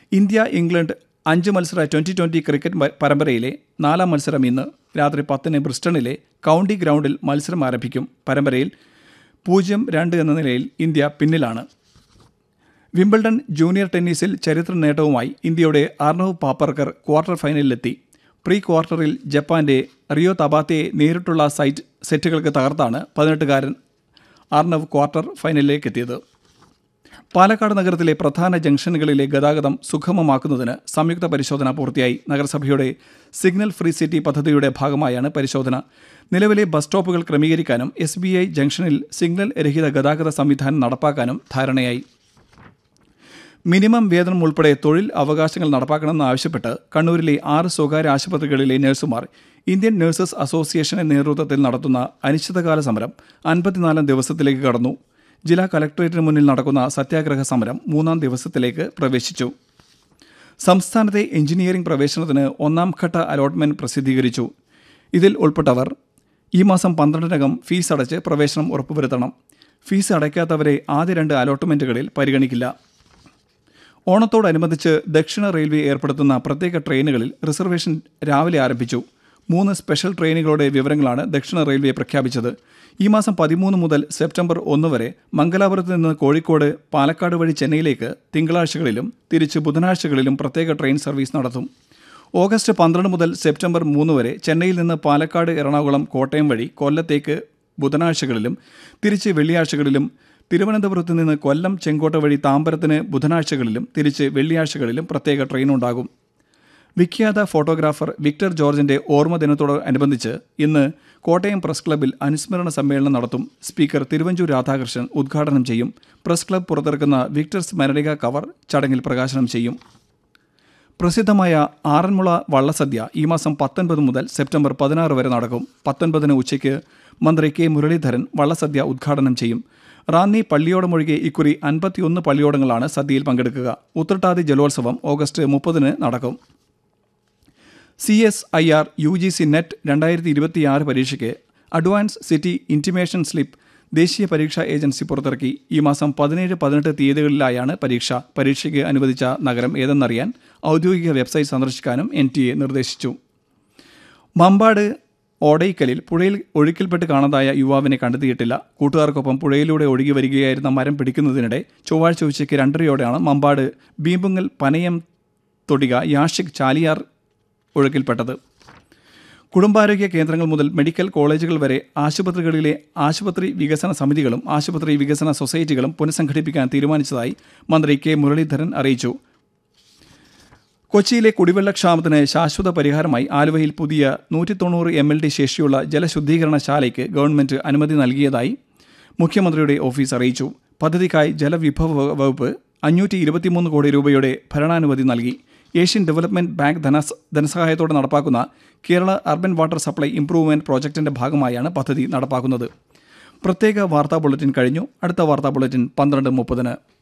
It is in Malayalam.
ഇന്ത്യ ഇംഗ്ലണ്ട് അഞ്ച് മത്സര ട്വൻ്റി ട്വൻ്റി ക്രിക്കറ്റ് മ- പരമ്പരയിലെ നാലാം മത്സരം ഇന്ന് രാത്രി പത്തിന് ബ്രിസ്റ്റണിലെ കൗണ്ടി ഗ്രൗണ്ടിൽ മത്സരം ആരംഭിക്കും പരമ്പരയിൽ പൂജ്യം രണ്ട് എന്ന നിലയിൽ ഇന്ത്യ പിന്നിലാണ് വിംബിൾഡൺ ജൂനിയർ ടെന്നീസിൽ ചരിത്ര നേട്ടവുമായി ഇന്ത്യയുടെ അർണവ് പാപ്പർക്കർ ക്വാർട്ടർ ഫൈനലിലെത്തി പ്രീ ക്വാർട്ടറിൽ ജപ്പാന്റെ റിയോ തബാത്തയെ നേരിട്ടുള്ള സൈറ്റ് സെറ്റുകൾക്ക് തകർത്താണ് പതിനെട്ടുകാരൻ അർണവ് ക്വാർട്ടർ ഫൈനലിലേക്ക് എത്തിയത് പാലക്കാട് നഗരത്തിലെ പ്രധാന ജംഗ്ഷനുകളിലെ ഗതാഗതം സുഗമമാക്കുന്നതിന് സംയുക്ത പരിശോധന പൂർത്തിയായി നഗരസഭയുടെ സിഗ്നൽ ഫ്രീ സിറ്റി പദ്ധതിയുടെ ഭാഗമായാണ് പരിശോധന നിലവിലെ ബസ് സ്റ്റോപ്പുകൾ ക്രമീകരിക്കാനും എസ് ബി ഐ ജംഗ്ഷനിൽ സിഗ്നൽ രഹിത ഗതാഗത സംവിധാനം നടപ്പാക്കാനും ധാരണയായി മിനിമം വേതനം ഉൾപ്പെടെ തൊഴിൽ അവകാശങ്ങൾ നടപ്പാക്കണമെന്ന് ആവശ്യപ്പെട്ട് കണ്ണൂരിലെ ആറ് സ്വകാര്യ ആശുപത്രികളിലെ നഴ്സുമാർ ഇന്ത്യൻ നഴ്സസ് അസോസിയേഷന്റെ നേതൃത്വത്തിൽ നടത്തുന്ന അനിശ്ചിതകാല സമരം അൻപത്തിനാലാം ദിവസത്തിലേക്ക് കടന്നു ജില്ലാ കലക്ടറേറ്റിന് മുന്നിൽ നടക്കുന്ന സത്യാഗ്രഹ സമരം മൂന്നാം ദിവസത്തിലേക്ക് പ്രവേശിച്ചു സംസ്ഥാനത്തെ എഞ്ചിനീയറിംഗ് പ്രവേശനത്തിന് ഒന്നാം ഘട്ട അലോട്ട്മെന്റ് പ്രസിദ്ധീകരിച്ചു ഇതിൽ ഉൾപ്പെട്ടവർ ഈ മാസം പന്ത്രണ്ടിനകം ഫീസ് അടച്ച് പ്രവേശനം ഉറപ്പുവരുത്തണം ഫീസ് അടയ്ക്കാത്തവരെ ആദ്യ രണ്ട് അലോട്ട്മെന്റുകളിൽ പരിഗണിക്കില്ല ഓണത്തോടനുബന്ധിച്ച് ദക്ഷിണ റെയിൽവേ ഏർപ്പെടുത്തുന്ന പ്രത്യേക ട്രെയിനുകളിൽ റിസർവേഷൻ രാവിലെ ആരംഭിച്ചു മൂന്ന് സ്പെഷ്യൽ ട്രെയിനുകളുടെ വിവരങ്ങളാണ് ദക്ഷിണ റെയിൽവേ പ്രഖ്യാപിച്ചത് ഈ മാസം പതിമൂന്ന് മുതൽ സെപ്റ്റംബർ ഒന്ന് വരെ മംഗലാപുരത്ത് നിന്ന് കോഴിക്കോട് പാലക്കാട് വഴി ചെന്നൈയിലേക്ക് തിങ്കളാഴ്ചകളിലും തിരിച്ച് ബുധനാഴ്ചകളിലും പ്രത്യേക ട്രെയിൻ സർവീസ് നടത്തും ഓഗസ്റ്റ് പന്ത്രണ്ട് മുതൽ സെപ്റ്റംബർ മൂന്ന് വരെ ചെന്നൈയിൽ നിന്ന് പാലക്കാട് എറണാകുളം കോട്ടയം വഴി കൊല്ലത്തേക്ക് ബുധനാഴ്ചകളിലും തിരിച്ച് വെള്ളിയാഴ്ചകളിലും തിരുവനന്തപുരത്ത് നിന്ന് കൊല്ലം ചെങ്കോട്ട വഴി താമ്പരത്തിന് ബുധനാഴ്ചകളിലും തിരിച്ച് വെള്ളിയാഴ്ചകളിലും പ്രത്യേക ട്രെയിൻ ഉണ്ടാകും വിഖ്യാത ഫോട്ടോഗ്രാഫർ വിക്ടർ ജോർജിന്റെ ഓർമ്മ ദിനത്തോടനുബന്ധിച്ച് ഇന്ന് കോട്ടയം പ്രസ് ക്ലബ്ബിൽ അനുസ്മരണ സമ്മേളനം നടത്തും സ്പീക്കർ തിരുവഞ്ചൂർ രാധാകൃഷ്ണൻ ഉദ്ഘാടനം ചെയ്യും പ്രസ് ക്ലബ്ബ് പുറത്തിറക്കുന്ന വിക്ടർ സ്മരണിക കവർ ചടങ്ങിൽ പ്രകാശനം ചെയ്യും പ്രസിദ്ധമായ ആറന്മുള വള്ളസദ്യ ഈ മാസം പത്തൊൻപത് മുതൽ സെപ്റ്റംബർ പതിനാറ് വരെ നടക്കും പത്തൊൻപതിന് ഉച്ചയ്ക്ക് മന്ത്രി കെ മുരളീധരൻ വള്ളസദ്യ ഉദ്ഘാടനം ചെയ്യും റാന്നി പള്ളിയോടമൊഴികെ ഇക്കുറി അൻപത്തിയൊന്ന് പള്ളിയോടങ്ങളാണ് സദ്യയിൽ പങ്കെടുക്കുക ഉത്രട്ടാതി ജലോത്സവം ഓഗസ്റ്റ് മുപ്പതിന് നടക്കും C S I R U G C NET രണ്ടായിരത്തി ഇരുപത്തിയാറ് പരീക്ഷയ്ക്ക് അഡ്വാൻസ് സിറ്റി ഇൻറ്റിമേഷൻ സ്ലിപ്പ് ദേശീയ പരീക്ഷാ ഏജൻസി പുറത്തിറക്കി ഈ മാസം പതിനേഴ് പതിനെട്ട് തീയതികളിലായാണ് പരീക്ഷ പരീക്ഷയ്ക്ക് അനുവദിച്ച നഗരം ഏതെന്നറിയാൻ ഔദ്യോഗിക വെബ്സൈറ്റ് സന്ദർശിക്കാനും എൻ ടി എ നിർദ്ദേശിച്ചു മമ്പാട് ഓടയിക്കലിൽ പുഴയിൽ ഒഴുക്കിൽപ്പെട്ട് കാണാതായ യുവാവിനെ കണ്ടെത്തിയിട്ടില്ല കൂട്ടുകാർക്കൊപ്പം പുഴയിലൂടെ ഒഴുകി വരികയായിരുന്ന മരം പിടിക്കുന്നതിനിടെ ചൊവ്വാഴ്ച ഉച്ചയ്ക്ക് രണ്ടരയോടെയാണ് മമ്പാട് ബീമ്പുങ്ങൽ പനയം തൊടിക യാഷിക് ചാലിയാർ ഒഴുക്കിൽപ്പെട്ടത് കുടുംബാരോഗ്യ കേന്ദ്രങ്ങൾ മുതൽ മെഡിക്കൽ കോളേജുകൾ വരെ ആശുപത്രികളിലെ ആശുപത്രി വികസന സമിതികളും ആശുപത്രി വികസന സൊസൈറ്റികളും പുനഃസംഘടിപ്പിക്കാൻ തീരുമാനിച്ചതായി മന്ത്രി കെ മുരളീധരൻ അറിയിച്ചു കൊച്ചിയിലെ കുടിവെള്ളക്ഷാമത്തിന് ശാശ്വത പരിഹാരമായി ആലുവയിൽ പുതിയ നൂറ്റി തൊണ്ണൂറ് എം എൽ ഡി ശേഷിയുള്ള ജലശുദ്ധീകരണശാലയ്ക്ക് ഗവൺമെന്റ് അനുമതി നൽകിയതായി മുഖ്യമന്ത്രിയുടെ ഓഫീസ് അറിയിച്ചു പദ്ധതിക്കായി ജലവിഭവ വകുപ്പ് അഞ്ഞൂറ്റി ഇരുപത്തിമൂന്ന് കോടി രൂപയുടെ ഭരണാനുമതി നൽകി ഏഷ്യൻ ഡെവലപ്മെന്റ് ബാങ്ക് ധനസ് ധനസഹായത്തോടെ നടപ്പാക്കുന്ന Kerala urban water supply improvement പ്രോജക്ടിന്റെ ഭാഗമായാണ് പദ്ധതി നടപ്പാക്കുന്നത് പ്രത്യേക വാർത്താ ബുള്ളറ്റിൻ കഴിഞ്ഞു അടുത്ത വാർത്താ ബുള്ളറ്റിൻ പന്ത്രണ്ട് മുപ്പതിന്